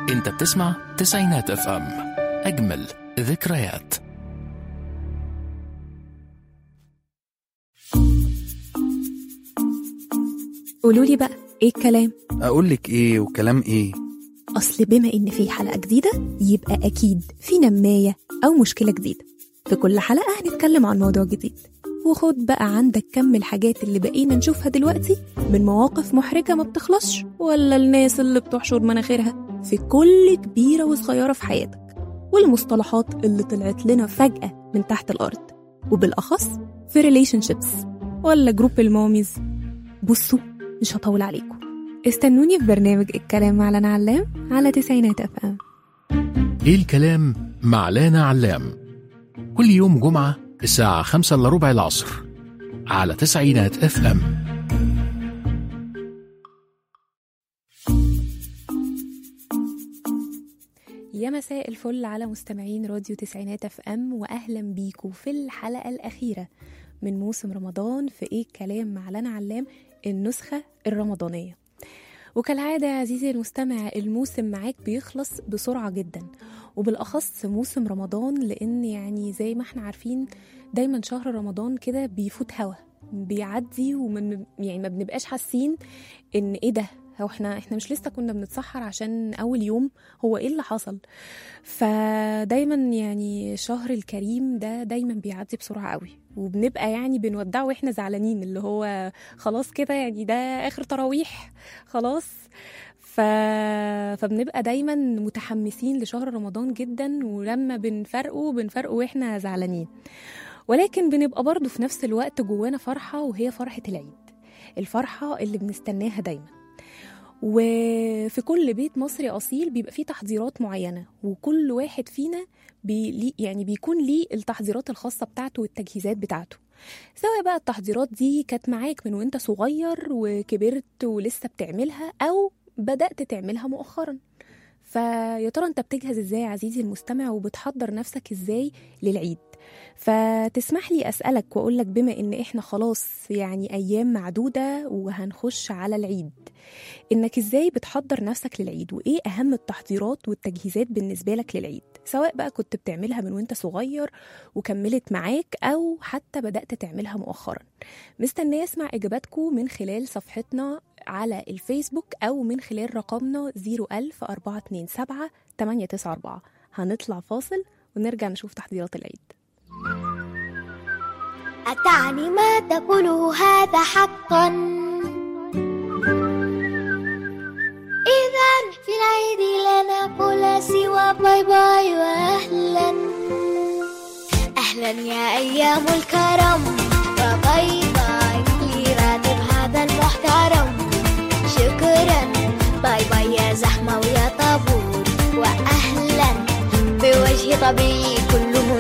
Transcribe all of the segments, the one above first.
انت بتسمع تسعينات اف ام اجمل ذكريات قولوا لي بقى ايه الكلام اقول لك ايه وكلام ايه اصل بما ان في حلقه جديده يبقى اكيد في نمايه او مشكله جديده في كل حلقه هنتكلم عن موضوع جديد وخد بقى عندك كم الحاجات اللي بقينا نشوفها دلوقتي من مواقف محرجه ما بتخلصش ولا الناس اللي بتحشر مناخيرها في كل كبيره وصغيره في حياتك والمصطلحات اللي طلعت لنا فجاه من تحت الارض وبالاخص في ريليشن شيبس ولا جروب الماميز بصوا مش هطول عليكم استنوني في برنامج الكلام مع لنا علام على تسعينات اف ام ايه الكلام مع لانا علام كل يوم جمعة الساعة خمسة إلا ربع العصر على تسعينات اف ام يا مساء الفل على مستمعين راديو تسعينات اف ام واهلا بيكم في الحلقه الاخيره من موسم رمضان في ايه الكلام مع لنا علام النسخه الرمضانيه وكالعادة يا عزيزي المستمع الموسم معاك بيخلص بسرعة جدا وبالأخص موسم رمضان لأن يعني زي ما احنا عارفين دايما شهر رمضان كده بيفوت هوا بيعدي ومن يعني ما بنبقاش حاسين ان ايه ده هو احنا احنا مش لسه كنا بنتسحر عشان اول يوم هو ايه اللي حصل فدايما يعني شهر الكريم ده دايما بيعدي بسرعه قوي وبنبقى يعني بنودعه واحنا زعلانين اللي هو خلاص كده يعني ده اخر تراويح خلاص ف... فبنبقى دايما متحمسين لشهر رمضان جدا ولما بنفرقه بنفرقه واحنا زعلانين ولكن بنبقى برضه في نفس الوقت جوانا فرحة وهي فرحة العيد الفرحة اللي بنستناها دايما وفي كل بيت مصري أصيل بيبقى فيه تحضيرات معينة وكل واحد فينا بي يعني بيكون ليه التحضيرات الخاصة بتاعته والتجهيزات بتاعته سواء بقى التحضيرات دي كانت معاك من وانت صغير وكبرت ولسه بتعملها أو بدأت تعملها مؤخرا فيا ترى انت بتجهز ازاي يا عزيزي المستمع وبتحضر نفسك ازاي للعيد فتسمح لي اسالك واقول لك بما ان احنا خلاص يعني ايام معدوده وهنخش على العيد انك ازاي بتحضر نفسك للعيد وايه اهم التحضيرات والتجهيزات بالنسبه لك للعيد سواء بقى كنت بتعملها من وانت صغير وكملت معاك او حتى بدات تعملها مؤخرا مستنيه اسمع اجاباتكم من خلال صفحتنا على الفيسبوك او من خلال رقمنا 01000 427 894 هنطلع فاصل ونرجع نشوف تحضيرات العيد أتعني ما تقوله هذا حقا إذا في العيد لا نقول سوى باي باي وأهلا أهلا يا أيام الكرم وباي باي لراتب هذا المحترم شكرا باي باي يا زحمة ويا طابور وأهلا بوجه طبيعي كله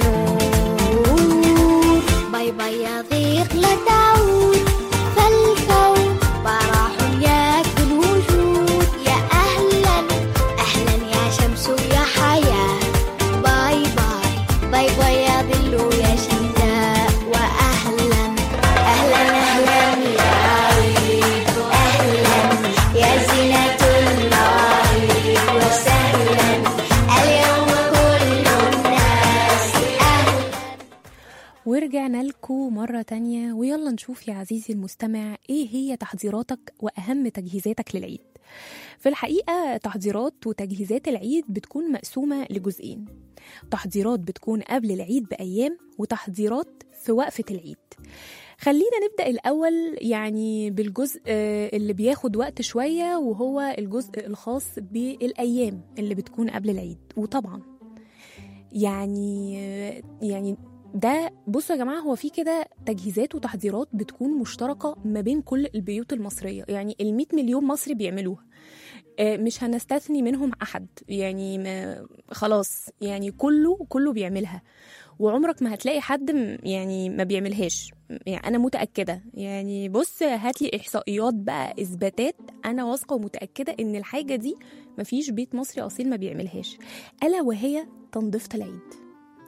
نور باي باي يا ضيق لا تعود فالكون براح ياكل وجود يا أهلا أهلا يا شمس يا حياة باي باي باي باي يا ظل يا شتاء وأهلا أهلا أهلا يا عيد أهلا يا زينة المعاريد وسهلا اليوم كل الناس أهلا ورجعنا لكم مرة تانية ويلا نشوف يا عزيزي المستمع ايه هي تحضيراتك واهم تجهيزاتك للعيد في الحقيقة تحضيرات وتجهيزات العيد بتكون مقسومة لجزئين تحضيرات بتكون قبل العيد بأيام وتحضيرات في وقفة العيد خلينا نبدأ الأول يعني بالجزء آه، اللي بياخد وقت شوية وهو الجزء الخاص بالأيام اللي بتكون قبل العيد وطبعا يعني يعني ده بصوا يا جماعه هو في كده تجهيزات وتحضيرات بتكون مشتركه ما بين كل البيوت المصريه يعني ال 100 مليون مصري بيعملوها آه، مش هنستثني منهم احد يعني ما خلاص يعني كله كله بيعملها وعمرك ما هتلاقي حد م- يعني ما بيعملهاش يعني انا متاكده يعني بص هات لي احصائيات بقى اثباتات انا واثقه ومتاكده ان الحاجه دي مفيش بيت مصري اصيل ما بيعملهاش الا وهي تنظيفه العيد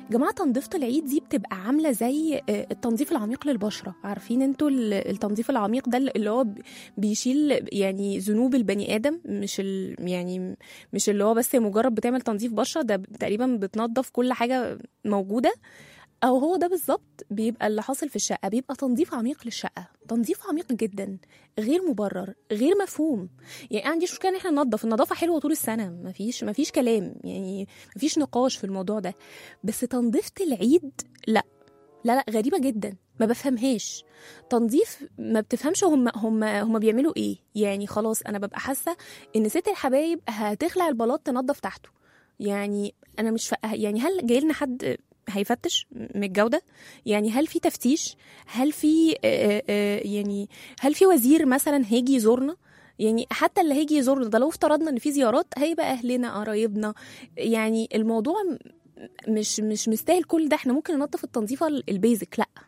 جماعه تنظيفه العيد دي بتبقى عامله زي آه، التنظيف العميق للبشره عارفين انتوا ال- التنظيف العميق ده اللي هو ب- بيشيل يعني ذنوب البني ادم مش ال يعني مش اللي هو بس مجرد بتعمل تنظيف بشره ده تقريبا بتنظف كل حاجه موجوده او هو ده بالظبط بيبقى اللي حاصل في الشقه بيبقى تنظيف عميق للشقه تنظيف عميق جدا غير مبرر غير مفهوم يعني أنا عندي مشكله ان احنا ننظف النظافه حلوه طول السنه مفيش مفيش كلام يعني مفيش نقاش في الموضوع ده بس تنظيفه العيد لا لا لا غريبه جدا ما بفهمهاش تنظيف ما بتفهمش هم هم هم بيعملوا ايه يعني خلاص انا ببقى حاسه ان ست الحبايب هتخلع البلاط تنظف تحته يعني انا مش فا... يعني هل جاي لنا حد هيفتش من الجوده يعني هل في تفتيش هل في آه، آه، يعني هل في وزير مثلا هيجي يزورنا يعني حتى اللي هيجي يزورنا ده لو افترضنا ان في زيارات هيبقى اهلنا قرايبنا يعني الموضوع م- مش مش مستاهل كل ده احنا ممكن ننظف التنظيفه ال- البيزك لا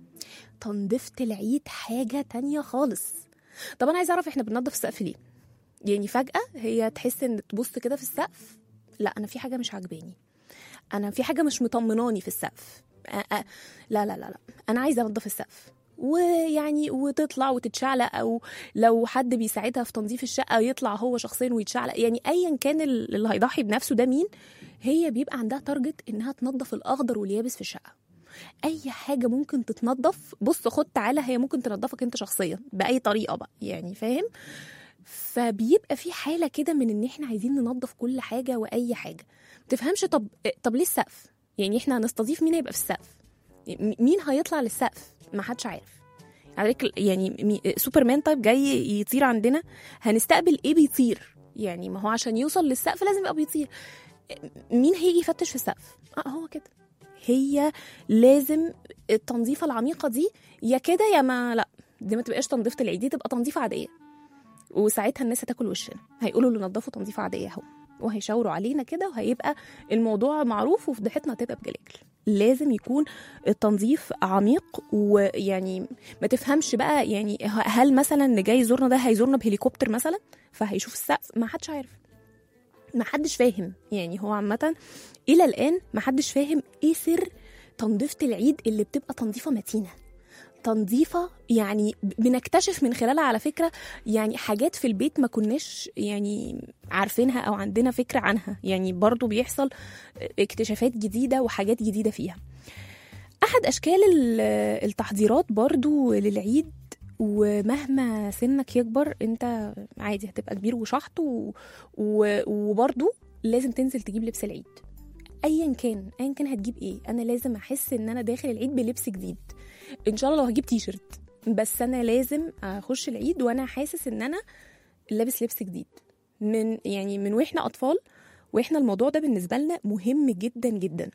تنظيفه العيد حاجه تانية خالص طب انا عايزه اعرف احنا بننظف السقف ليه يعني فجاه هي تحس ان تبص كده في السقف لا انا في حاجه مش عاجباني انا في حاجه مش مطمناني في السقف أ- أ- لا لا لا لا انا عايزه انضف السقف ويعني وتطلع وتتشعلق او لو حد بيساعدها في تنظيف الشقه يطلع هو شخصيا ويتشعلق يعني ايا كان ال- اللي هيضحي بنفسه ده مين هي بيبقى عندها تارجت انها تنظف الاخضر واليابس في الشقه اي حاجه ممكن تتنظف بص خد تعالى هي ممكن تنظفك انت شخصيا باي طريقه بقى يعني فاهم فبيبقى في حاله كده من ان احنا عايزين ننظف كل حاجه واي حاجه تفهمش طب طب ليه السقف يعني احنا هنستضيف مين هيبقى في السقف م- مين هيطلع للسقف ما حدش عارف عليك يعني مي- سوبرمان طيب جاي يطير عندنا هنستقبل ايه بيطير يعني ما هو عشان يوصل للسقف لازم يبقى بيطير مين هيجي يفتش في السقف اه هو كده هي لازم التنظيفه العميقه دي يا كده يا ما لا دي ما تبقاش تنظيفه العيد دي تبقى تنظيفه عاديه وساعتها الناس هتاكل وشنا هيقولوا اللي نضفوا تنظيفه عاديه اهو وهيشاوروا علينا كده وهيبقى الموضوع معروف وفضحتنا هتبقى بجلاجل لازم يكون التنظيف عميق ويعني ما تفهمش بقى يعني هل مثلا اللي جاي يزورنا ده هيزورنا بهليكوبتر مثلا فهيشوف السقف ما حدش عارف ما حدش فاهم يعني هو عامة إلى الآن ما حدش فاهم إيه سر تنظيفة العيد اللي بتبقى تنظيفة متينة تنظيفة يعني بنكتشف من خلالها على فكرة يعني حاجات في البيت ما كناش يعني عارفينها أو عندنا فكرة عنها يعني برضو بيحصل اكتشافات جديدة وحاجات جديدة فيها أحد أشكال ال- التحضيرات برضو للعيد ومهما سنك يكبر انت عادي هتبقى كبير وشحط و... و... وبرضو لازم تنزل تجيب لبس العيد ايا كان ايا كان هتجيب ايه انا لازم احس ان انا داخل العيد بلبس جديد ان شاء الله لو هجيب تيشرت بس انا لازم اخش العيد وانا حاسس ان انا لابس لبس جديد من يعني من واحنا اطفال واحنا الموضوع ده بالنسبه لنا مهم جدا جدا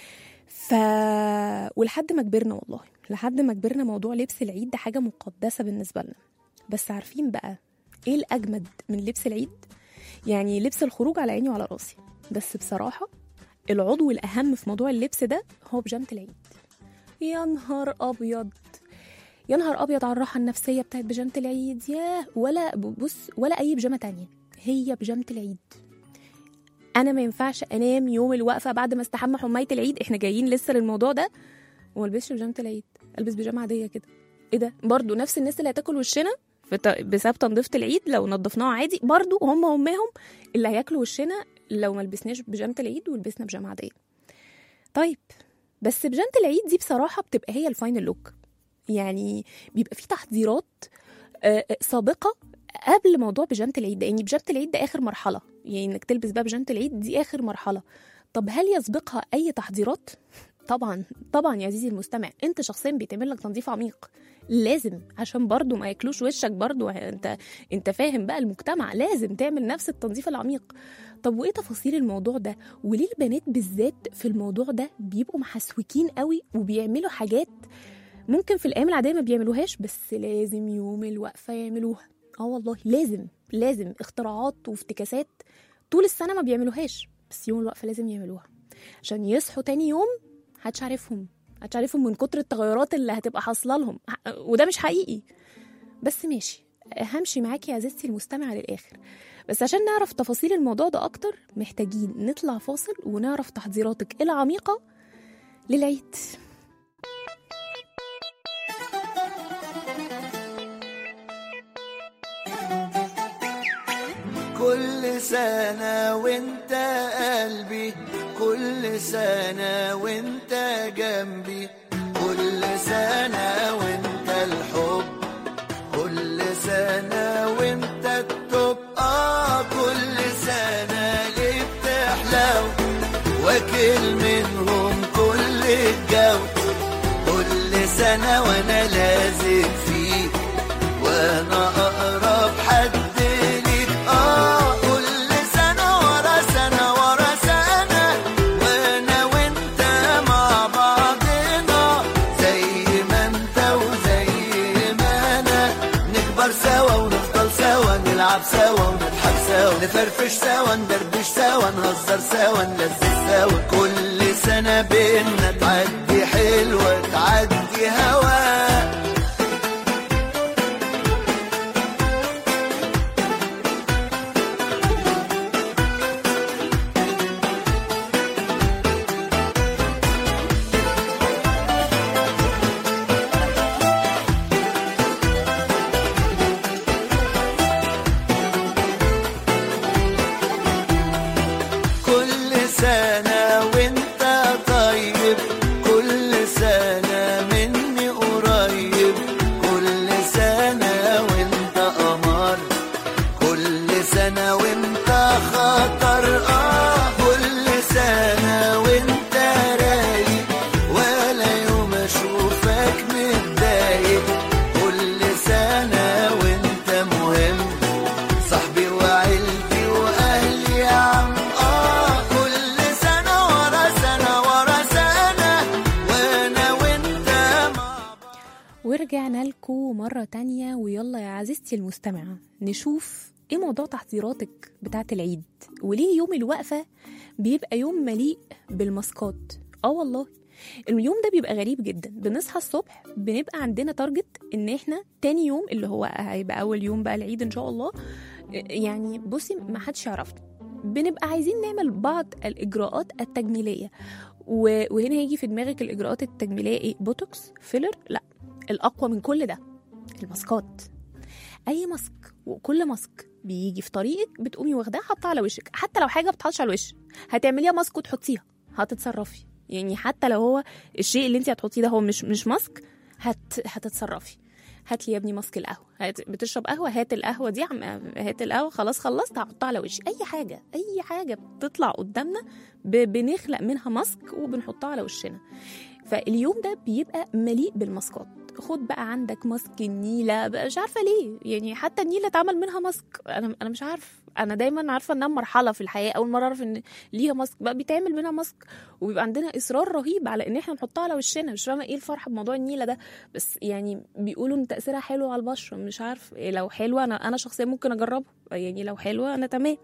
ف ولحد ما كبرنا والله لحد ما كبرنا موضوع لبس العيد ده حاجه مقدسه بالنسبه لنا بس عارفين بقى ايه الاجمد من لبس العيد يعني لبس الخروج على عيني وعلى راسي بس بصراحه العضو الاهم في موضوع اللبس ده هو بيجامه العيد يا نهار ابيض يا نهار ابيض على الراحه النفسيه بتاعت بيجامه العيد ياه ولا بص ولا اي بيجامه تانية هي بيجامه العيد انا ما ينفعش انام يوم الوقفه بعد ما استحمى حمايه العيد احنا جايين لسه للموضوع ده وما البسش بيجامه العيد البس بيجامه عاديه كده ايه ده برضو نفس الناس اللي هتاكل وشنا في ت- بسبب تنظيفه العيد لو نضفناها عادي برضو هم همهم اللي هياكلوا وشنا لو ما لبسناش بيجامه العيد ولبسنا بيجامه عاديه طيب بس بيجامه العيد دي بصراحه بتبقى هي الفاينل لوك يعني بيبقى في تحضيرات آه، آه، سابقه قبل موضوع بيجامه العيد ده يعني بيجامه العيد ده اخر مرحله يعني انك تلبس بقى بيجامه العيد دي اخر مرحله طب هل يسبقها اي تحضيرات طبعا طبعا يا عزيزي المستمع انت شخصيا بيتعمل لك تنظيف عميق لازم عشان برضو ما ياكلوش وشك برضو انت انت فاهم بقى المجتمع لازم تعمل نفس التنظيف العميق طب وايه تفاصيل الموضوع ده وليه البنات بالذات في الموضوع ده بيبقوا محسوكين قوي وبيعملوا حاجات ممكن في الايام العاديه ما بيعملوهاش بس لازم يوم الوقفه يعملوها اه والله لازم لازم اختراعات وافتكاسات طول السنه ما بيعملوهاش بس يوم الوقفه لازم يعملوها عشان يصحوا تاني يوم محدش عارفهم محدش عارفهم من كتر التغيرات اللي هتبقى حاصله لهم ح- وده مش حقيقي بس ماشي همشي معاكي يا عزيزتي المستمعه للاخر بس عشان نعرف تفاصيل الموضوع ده اكتر محتاجين نطلع فاصل ونعرف تحضيراتك العميقه للعيد كل سنة وانت قلبي كل سنة وانت جنبي كل سنة وانت الحب كل سنة وانت التوب اه كل سنة ليه بتحلو واكل منهم كل الجو كل سنة وانا لازق فيك وانا اقرب حد ليك اه كل سنة ورا سنة ورا سنة وانا وانت مع بعضنا زي ما انت وزي ما انا نكبر سوا ونفضل سوا نلعب سوا ونضحك سوا نفرفش سوا ندردش سوا نهزر سوا نلذذ سوا كل سنة بينا تعدي حلوة تعدي هوا كل سنة وانت طيب كل سنة مني قريب كل سنة وانت قمر كل سنة وانت خطر اه كل سنة وانت رايق ولا يوم اشوفك متضايق كل سنة وانت مهم صاحبي وعيلتي واهلي يا عم اه كل سنه ورا سنه ورا سنه وانا وانت مع ورجعنا لكم مرة تانية ويلا يا عزيزتي المستمعة نشوف ايه موضوع تحضيراتك بتاعة العيد وليه يوم الوقفة بيبقى يوم مليء بالماسكات اه والله اليوم ده بيبقى غريب جدا بنصحى الصبح بنبقى عندنا تارجت ان احنا تاني يوم اللي هو هيبقى اول يوم بقى العيد ان شاء الله يعني بصي ما حدش يعرفنا بنبقى عايزين نعمل بعض الاجراءات التجميليه و- وهنا هيجي في دماغك الاجراءات التجميليه ايه بوتوكس فيلر لا الاقوى من كل ده الماسكات اي ماسك وكل ماسك بيجي في طريقك بتقومي واخداه حاطاه على وشك حتى لو حاجه بتحطش على الوش هتعمليها ماسك وتحطيها هتتصرفي يعني حتى لو هو الشيء اللي انت هتحطيه ده هو مش مش ماسك هت هتتصرفي هات لي يا ابني ماسك القهوه هات بتشرب قهوه هات القهوه دي عم هات القهوه خلاص خلصت هحطها على وشي اي حاجه اي حاجه بتطلع قدامنا ب- بنخلق منها ماسك وبنحطها على وشنا فاليوم ده بيبقى مليء بالماسكات خد بقى عندك ماسك النيله بقى مش عارفه ليه يعني حتى النيله اتعمل منها ماسك انا انا مش عارف انا دايما عارفه انها مرحله في الحياه اول مره اعرف ان ليها ماسك بقى بيتعمل منها ماسك وبيبقى عندنا اصرار رهيب على ان احنا نحطها على وشنا مش فاهمه ايه الفرحه بموضوع النيله ده بس يعني بيقولوا ان تاثيرها حلو على البشره مش عارف إيه لو حلوه انا انا شخصيا ممكن اجربها يعني لو حلوه انا تمام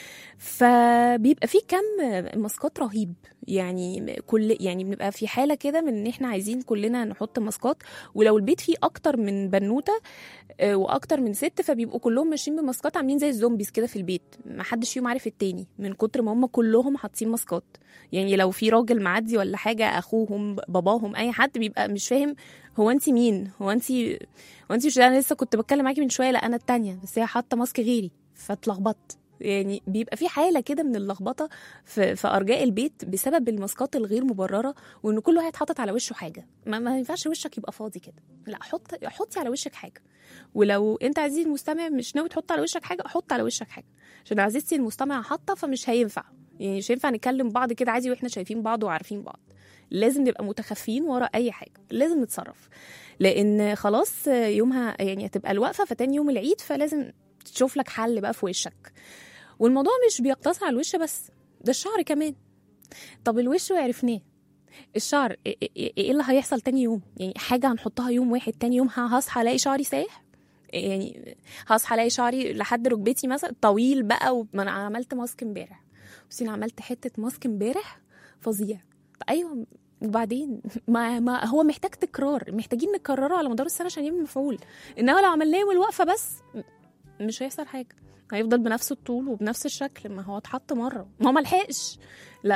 فبيبقى في كم ماسكات رهيب يعني كل يعني بنبقى في حاله كده من ان احنا عايزين كلنا نحط ماسكات ولو البيت فيه اكتر من بنوته آه، واكتر من ست فبيبقوا كلهم ماشيين بماسكات عاملين زي الزومبيز كده في البيت ما حدش فيهم عارف التاني من كتر ما هم كلهم حاطين ماسكات يعني لو في راجل معدي ولا حاجه اخوهم باباهم اي حد بيبقى مش فاهم هو انت مين هو انت هو انت مش انا لسه كنت بتكلم معاكي من شويه لا انا التانية بس هي حاطه ماسك غيري فاتلخبطت يعني بيبقى في حاله كده من اللخبطه في, في ارجاء البيت بسبب الماسكات الغير مبرره وان كل واحد حاطط على وشه حاجه ما, ما ينفعش وشك يبقى فاضي كده لا حط حطي على وشك حاجه ولو انت عزيزي المستمع مش ناوي تحط على وشك حاجه حط على وشك حاجه عشان عزيزتي المستمع حاطه فمش هينفع يعني مش هينفع نكلم بعض كده عادي واحنا شايفين بعض وعارفين بعض لازم نبقى متخفيين ورا اي حاجه لازم نتصرف لان خلاص يومها يعني هتبقى الوقفه فتاني يوم العيد فلازم تشوف لك حل بقى في وشك والموضوع مش بيقتصر على الوش بس ده الشعر كمان طب الوش وعرفناه الشعر ايه إيه- إيه اللي هيحصل تاني يوم يعني حاجه هنحطها يوم واحد تاني يوم هصحى الاقي شعري سايح يعني هصحى الاقي شعري لحد ركبتي مثلا طويل بقى وما انا عملت ماسك امبارح بس انا عملت حته ماسك امبارح فظيع ايوه وبعدين ما, ما هو محتاج تكرار محتاجين نكرره على مدار السنه عشان يعمل مفعول انما لو عملناه يوم الوقفه بس مش هيحصل حاجه هيفضل بنفس الطول وبنفس الشكل ما هو اتحط مره ما هو ملحقش لا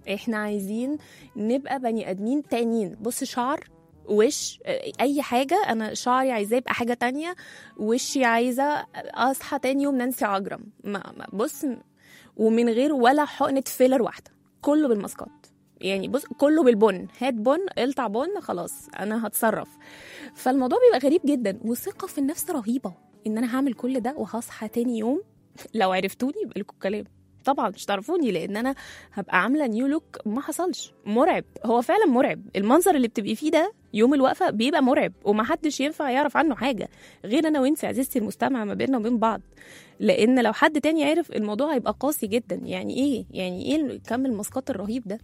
احنا عايزين نبقى بني ادمين تانيين بص شعر وش اي حاجه انا شعري عايزاه يبقى حاجه تانية وشي عايزه اصحى تاني يوم نانسي عجرم ما ما- بص ومن غير ولا حقنه فيلر واحده كله بالماسكات يعني بص كله بالبن هات بن قلطع بن خلاص انا هتصرف فالموضوع بيبقى غريب جدا وثقه في النفس رهيبه ان انا هعمل كل ده وهصحى تاني يوم لو عرفتوني يبقى لكم كلام طبعا مش تعرفوني لان انا هبقى عامله نيو لوك ما حصلش مرعب هو فعلا مرعب المنظر اللي بتبقي فيه ده يوم الوقفه بيبقى مرعب ومحدش ينفع يعرف عنه حاجه غير انا وانت عزيزتي المستمع ما بيننا وبين بعض لان لو حد تاني عرف الموضوع هيبقى قاسي جدا يعني ايه يعني ايه كم الماسكات الرهيب ده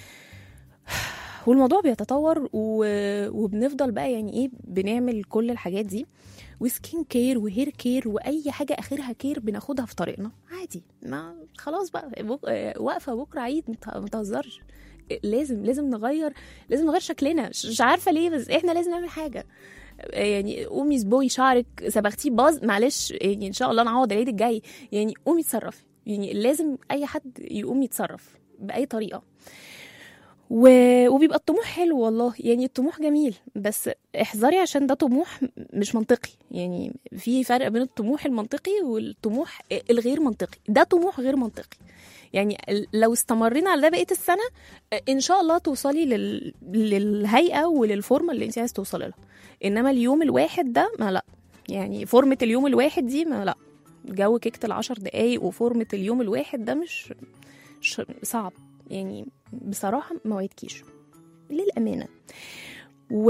والموضوع بيتطور و... وبنفضل بقى يعني ايه بنعمل كل الحاجات دي وسكين كير وهير كير واي حاجه اخرها كير بناخدها في طريقنا عادي ما خلاص بقى بك... آه، واقفه بكره عيد مت- ما تهزرش لازم لازم نغير لازم نغير شكلنا مش مش عارفه ليه بس احنا لازم نعمل حاجه يعني قومي سبوي شعرك صبغتيه باظ معلش يعني ان شاء الله نعوض العيد الجاي يعني قومي اتصرفي يعني لازم اي حد يقوم يتصرف باي طريقه و... وبيبقى الطموح حلو والله يعني الطموح جميل بس احذري عشان ده طموح مش منطقي يعني في فرق بين الطموح المنطقي والطموح الغير منطقي ده طموح غير منطقي يعني ال- لو استمرينا على ده بقيه السنه ان شاء الله توصلي لل... للهيئه وللفورمه اللي انت عايز توصلي لها انما اليوم الواحد ده ما لا يعني فورمه اليوم الواحد دي ما لا جو كيكه العشر دقايق وفورمه اليوم الواحد ده مش, مش صعب يعني بصراحه ما وعدكيش للامانه و...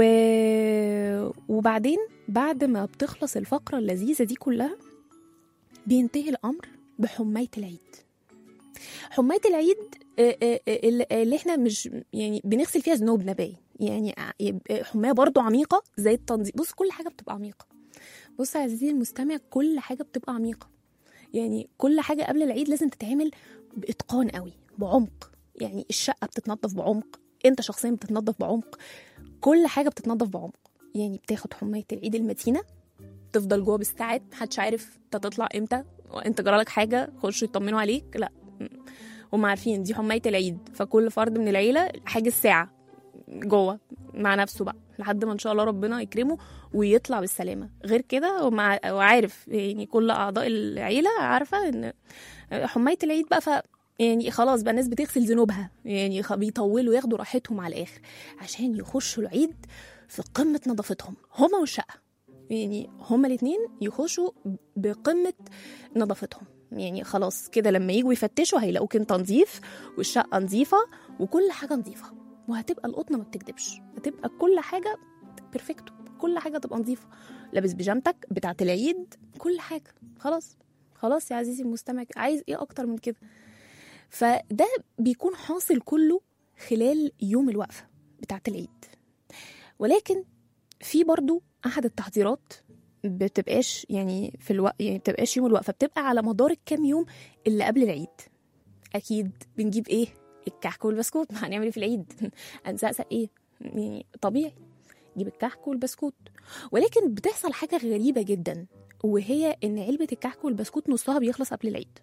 وبعدين بعد ما بتخلص الفقره اللذيذه دي كلها بينتهي الامر بحمايه العيد حمايه العيد آه، آه، آه، اللي اللي احنا مش يعني بنغسل فيها ذنوبنا باين يعني ع- يبقى حمايه برضو عميقه زي التنظيف بص كل حاجه بتبقى عميقه بص يا عزيزي المستمع كل حاجه بتبقى عميقه يعني كل حاجه قبل العيد لازم تتعمل باتقان قوي بعمق يعني الشقه بتتنظف بعمق انت شخصيا بتتنظف بعمق كل حاجه بتتنظف بعمق يعني بتاخد حمايه العيد المتينه تفضل جوه بالساعات محدش عارف انت تطلع امتى انت جرالك حاجه خشوا يطمنوا عليك لا هم عارفين دي حمايه العيد فكل فرد من العيله حاجز ساعه جوه مع نفسه بقى لحد ما ان شاء الله ربنا يكرمه ويطلع بالسلامه غير كده هو مع- هو عارف يعني كل اعضاء العيله عارفه ان حمايه العيد بقى ف يعني خلاص بقى الناس بتغسل ذنوبها يعني خ- بيطولوا ياخدوا راحتهم على الاخر عشان يخشوا العيد في قمه نظافتهم هما والشقه يعني هما الاتنين يخشوا بقمه نظافتهم يعني خلاص كده لما يجوا يفتشوا هيلاقوك انت نظيف والشقه نظيفه وكل حاجه نظيفه وهتبقى القطنه ما بتكدبش هتبقى كل حاجه بيرفكتو كل حاجه تبقى نظيفه لابس بيجامتك بتاعه العيد كل حاجه خلاص خلاص يا عزيزي المستمع عايز ايه اكتر من كده فده بيكون حاصل كله خلال يوم الوقفه بتاعه العيد ولكن في برضو احد التحضيرات بتبقاش يعني في الوقت يعني بتبقاش يوم الوقفه بتبقى على مدار الكام يوم اللي قبل العيد اكيد بنجيب ايه الكحك والبسكوت ما هنعمل ايه في العيد هنسقسق ايه يعني طبيعي نجيب الكحك والبسكوت ولكن بتحصل حاجه غريبه جدا وهي ان علبه الكحك والبسكوت نصها بيخلص قبل العيد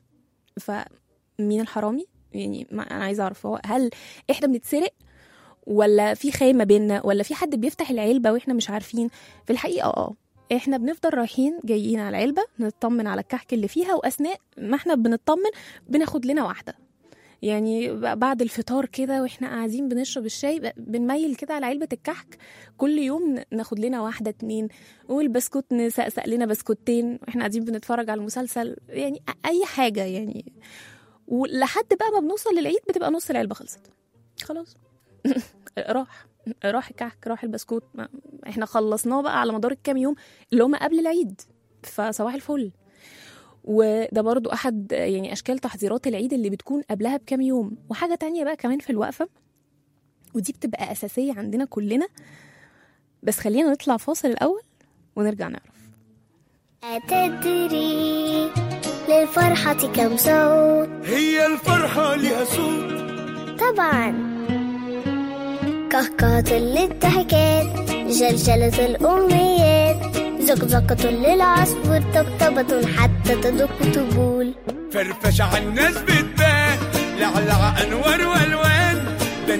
فمين الحرامي يعني ما انا عايزه اعرف هو هل احنا بنتسرق ولا في خايمه بينا ولا في حد بيفتح العلبه واحنا مش عارفين في الحقيقه اه احنا بنفضل رايحين جايين على العلبه نطمن على الكحك اللي فيها واثناء ما احنا بنطمن بناخد لنا واحده يعني ب- بعد الفطار كده واحنا قاعدين بنشرب الشاي ب- بنميل كده على علبه الكحك كل يوم ن- ناخد لنا واحده اتنين والبسكوت نسقسق لنا بسكوتين واحنا قاعدين بنتفرج على المسلسل يعني أ- اي حاجه يعني ولحد بقى ما بنوصل للعيد بتبقى نص العلبه خلصت خلاص راح راح الكحك راح البسكوت ما احنا خلصناه بقى على مدار الكام يوم اللي هم قبل العيد فصباح الفل وده برضو احد يعني اشكال تحضيرات العيد اللي بتكون قبلها بكام يوم وحاجه تانية بقى كمان في الوقفه ودي بتبقى اساسيه عندنا كلنا بس خلينا نطلع فاصل الاول ونرجع نعرف أتدري للفرحة كم صوت هي الفرحة لها صوت طبعا كهكهة للضحكات جلجلة الأمنيات زقزقة للعصفور طبطبة حتى تدق طبول فرفش على الناس بتبان لعلع انوار والوان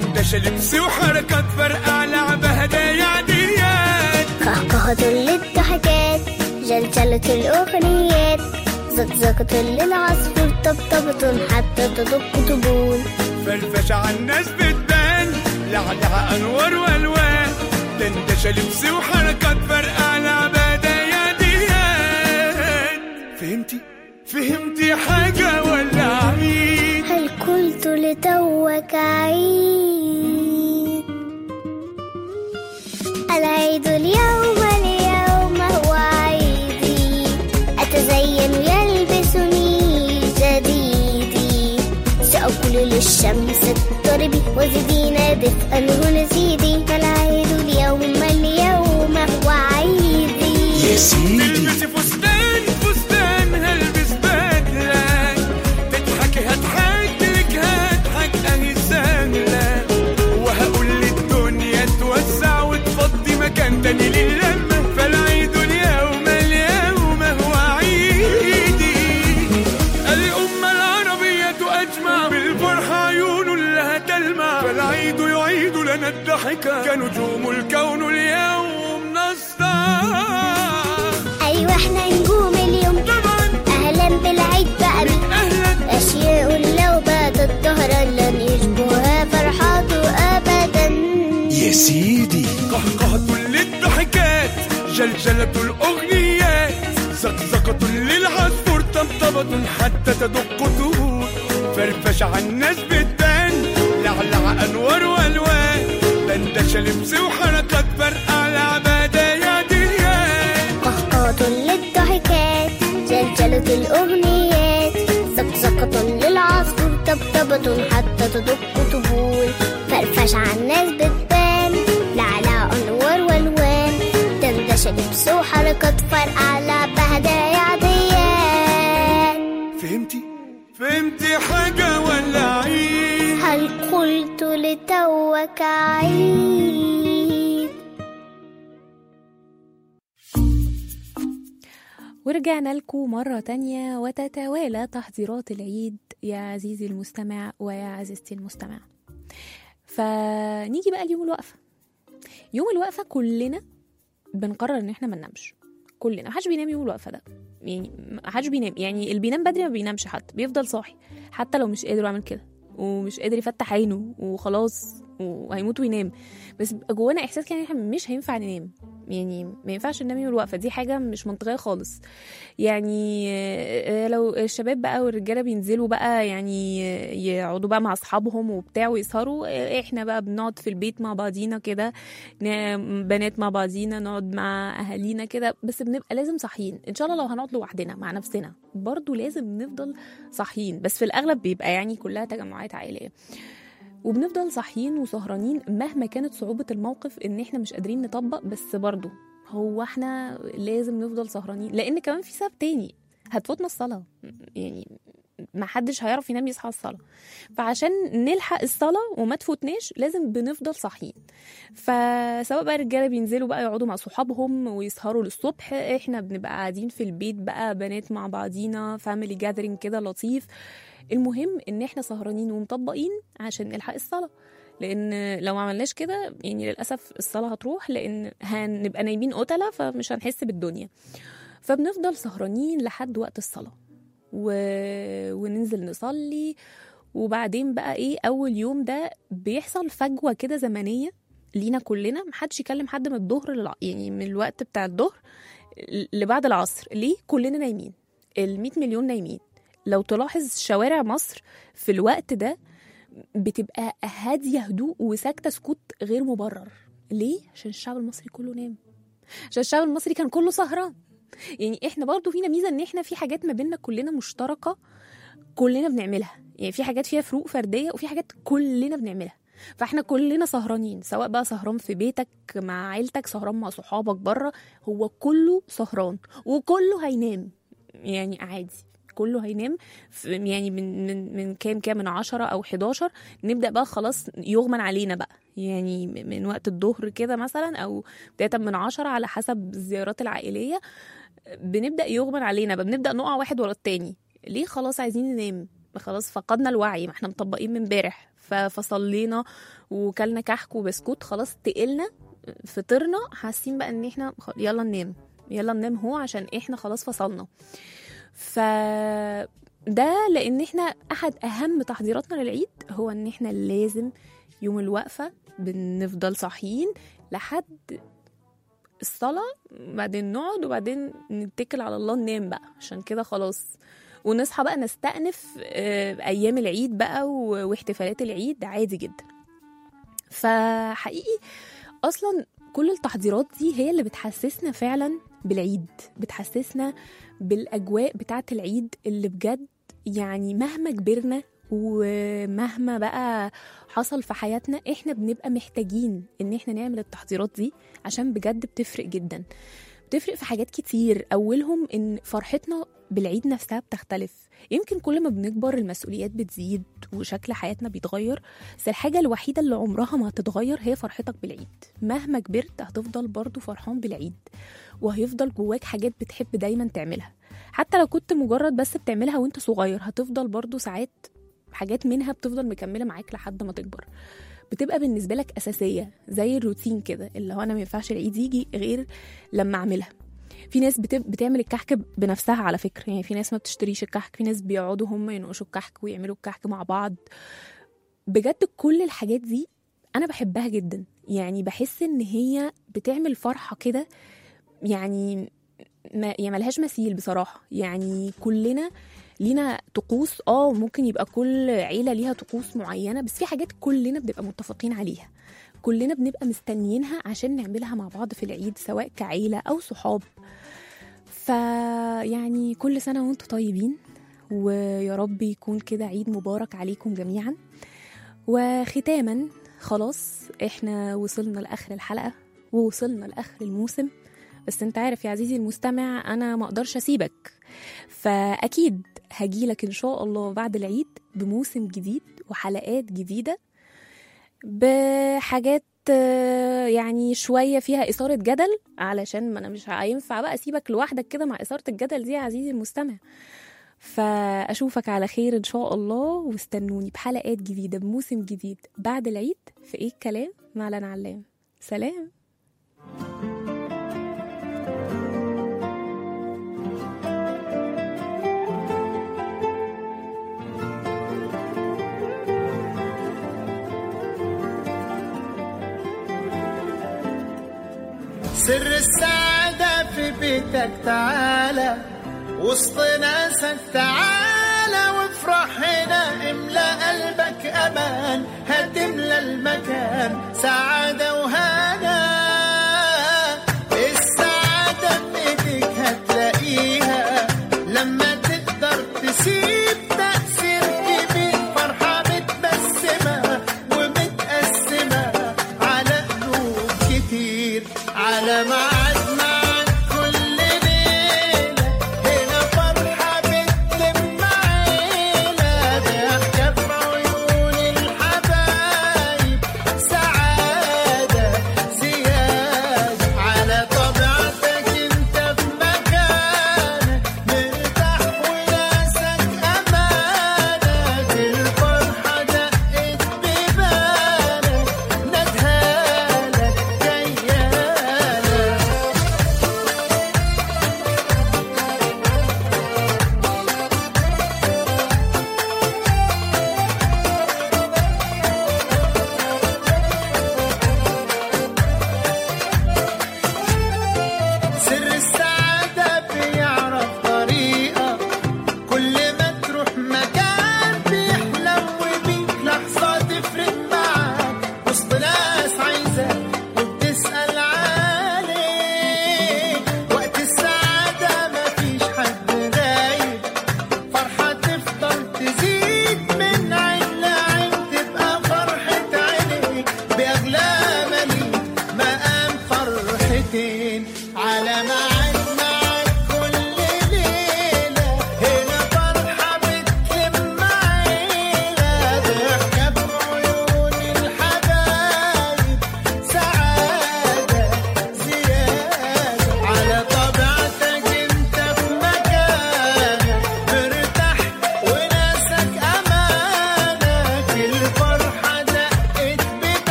دندشة لبس وحركات فرقع لعبة هدايا عاديات قهقهة للضحكات جلجلة الأغنيات زقزقة للعصفور طبطبة حتى تدق طبول فرفشة على الناس بتبان لعلها أنوار وألوان دندشة لبس وحركات فرقع لعبة هدايا ديات فهمتي؟ فهمتي حاجة ولا عميد؟ هل قلت لتوك عيد العيد اليوم اليوم هو عيدي أتزين يلبسني جديدي سأقول للشمس اضطربي وزدينا دفئا هنا زيدي العيد اليوم اليوم هو عيدي يا سيدي تلبسي فستان فستان هلبس بدلة تضحكي هضحك لك هضحك اهي سهلة وهقول للدنيا توسع وتفضي مكان تاني للمة فالعيد اليوم اليوم هو عيدي الأمة العربية أجمع بالفرحة عيون لها تلمع فالعيد يعيد لنا الضحكة كنجوم الكون اليوم نسطع أيوة احنا نجوم اليوم طبعا أهلا بالعيد بقى بي اهلا أشياء لو باتت ظهرا لن يشبهها فرحاته أبدا يا سيدي قهقهة للضحكات جلجلة الأغنيات زقزقة للعصفور طبطبة حتى تدق طهور فرفش على الناس بتبان لعلع أنوار وألوان دندشة لبس وحركات فرقع لعبة يا ديان قهقهة للضحكات جلجلة الأغنيات زقزقة للعصفور طبطبة حتى تدق طبول فرفش على الناس بتبان لعلى أنوار والوان دندشة لبس وحركات فرقع لعبة هدايا عاديات فهمتي؟ فهمتي حاجة ولا عيد؟ هل قلت لتوك عيد ورجعنا لكم مرة تانية وتتوالى تحضيرات العيد يا عزيزي المستمع ويا عزيزتي المستمع فنيجي بقى ليوم الوقفة يوم الوقفة كلنا بنقرر ان احنا ما ننامش كلنا محدش بينام يوم الوقفة ده يعني محدش بينام يعني اللي بينام بدري ما بينامش حتى بيفضل صاحي حتى لو مش قادر يعمل كده ومش قادر يفتح عينه وخلاص وهيموت وينام بس بيبقى جوانا احساس كده ان احنا مش هينفع ننام يعني ما ينفعش ننام يوم الوقفه دي حاجه مش منطقيه خالص يعني آه، لو الشباب بقى والرجاله بينزلوا بقى يعني آه، يقعدوا بقى مع اصحابهم وبتاع ويسهروا آه، احنا بقى بنقعد في البيت مع بعضينا كده ن- بنات مع بعضينا نقعد مع اهالينا كده بس بنبقى لازم صاحيين ان شاء الله لو هنقعد لوحدنا مع نفسنا برضو لازم نفضل صاحيين بس في الاغلب بيبقى يعني كلها تجمعات عائليه وبنفضل صاحيين وسهرانين مهما كانت صعوبة الموقف ان احنا مش قادرين نطبق بس برضو هو احنا لازم نفضل سهرانين لان كمان في سبب تاني هتفوتنا الصلاة يعني ما حدش هيعرف ينام يصحى الصلاة فعشان نلحق الصلاة وما تفوتناش لازم بنفضل صاحيين فسواء بقى الرجالة بينزلوا بقى يقعدوا مع صحابهم ويسهروا للصبح احنا بنبقى قاعدين في البيت بقى بنات مع بعضينا فاميلي جاذرينج كده لطيف المهم ان احنا سهرانين ومطبقين عشان نلحق الصلاه لان لو ما عملناش كده يعني للاسف الصلاه هتروح لان هنبقى نايمين قتله فمش هنحس بالدنيا فبنفضل سهرانين لحد وقت الصلاه و... وننزل نصلي وبعدين بقى ايه اول يوم ده بيحصل فجوه كده زمنيه لينا كلنا محدش يكلم حد من الظهر للع... يعني من الوقت بتاع الظهر لبعد العصر ليه كلنا نايمين ال 100 مليون نايمين لو تلاحظ شوارع مصر في الوقت ده بتبقى هادية هدوء وساكتة سكوت غير مبرر ليه؟ عشان الشعب المصري كله نام عشان الشعب المصري كان كله سهران يعني احنا برضو فينا ميزة ان احنا في حاجات ما بيننا كلنا مشتركة كلنا بنعملها يعني في حاجات فيها فروق فردية وفي حاجات كلنا بنعملها فاحنا كلنا سهرانين سواء بقى سهران في بيتك مع عيلتك سهران مع صحابك بره هو كله سهران وكله هينام يعني عادي كله هينام في- يعني من من من كام كام من 10 او 11 نبدا بقى خلاص يغمن علينا بقى يعني م- من وقت الظهر كده مثلا او بدايه من 10 على حسب الزيارات العائليه بنبدا يغمن علينا بقى بنبدا نقع واحد ورا التاني ليه خلاص عايزين ننام خلاص فقدنا الوعي ما احنا مطبقين من امبارح فصلينا وكلنا كحك وبسكوت خلاص تقلنا فطرنا حاسين بقى ان احنا خ- يلا ننام يلا ننام هو عشان احنا خلاص فصلنا ف ده لان احنا احد اهم تحضيراتنا للعيد هو ان احنا لازم يوم الوقفه بنفضل صاحيين لحد الصلاه بعدين نقعد وبعدين نتكل على الله ننام بقى عشان كده خلاص ونصحى بقى نستأنف آه، ايام العيد بقى و- واحتفالات العيد عادي جدا فحقيقي اصلا كل التحضيرات دي هي اللي بتحسسنا فعلا بالعيد بتحسسنا بالاجواء بتاعه العيد اللي بجد يعني مهما كبرنا ومهما بقى حصل في حياتنا احنا بنبقى محتاجين ان احنا نعمل التحضيرات دي عشان بجد بتفرق جدا بتفرق في حاجات كتير اولهم ان فرحتنا بالعيد نفسها بتختلف يمكن كل ما بنكبر المسؤوليات بتزيد وشكل حياتنا بيتغير بس الحاجة الوحيدة اللي عمرها ما هتتغير هي فرحتك بالعيد مهما كبرت هتفضل برضو فرحان بالعيد وهيفضل جواك حاجات بتحب دايما تعملها حتى لو كنت مجرد بس بتعملها وانت صغير هتفضل برضو ساعات حاجات منها بتفضل مكملة معاك لحد ما تكبر بتبقى بالنسبة لك أساسية زي الروتين كده اللي هو أنا ما ينفعش العيد يجي غير لما أعملها في ناس بتب... بتعمل الكحك بنفسها على فكرة يعني في ناس ما بتشتريش الكحك في ناس بيقعدوا هم ينقشوا الكحك ويعملوا الكحك مع بعض بجد كل الحاجات دي أنا بحبها جدا يعني بحس إن هي بتعمل فرحة كده يعني ما يعني ملهاش مثيل بصراحة يعني كلنا لينا طقوس اه ممكن يبقى كل عيلة ليها طقوس معينة بس في حاجات كلنا بنبقى متفقين عليها كلنا بنبقى مستنيينها عشان نعملها مع بعض في العيد سواء كعيلة أو صحاب فيعني كل سنة وانتم طيبين ويا رب يكون كده عيد مبارك عليكم جميعا وختاما خلاص احنا وصلنا لآخر الحلقة ووصلنا لآخر الموسم بس انت عارف يا عزيزي المستمع انا ما اقدرش اسيبك فاكيد هجيلك ان شاء الله بعد العيد بموسم جديد وحلقات جديدة بحاجات آه، يعني شوية فيها إثارة جدل علشان ما أنا مش هينفع بقى أسيبك لوحدك كده مع إثارة الجدل دي يا عزيزي المستمع فأشوفك على خير إن شاء الله واستنوني بحلقات جديدة بموسم جديد بعد العيد في إيه الكلام مع لنا علام سلام سر السعادة في بيتك تعالى وسط ناسك تعالى وافرح هنا املى قلبك امان هتملى المكان سعادة وهنا السعادة بإيديك هتلاقيها لما تقدر تسيب ده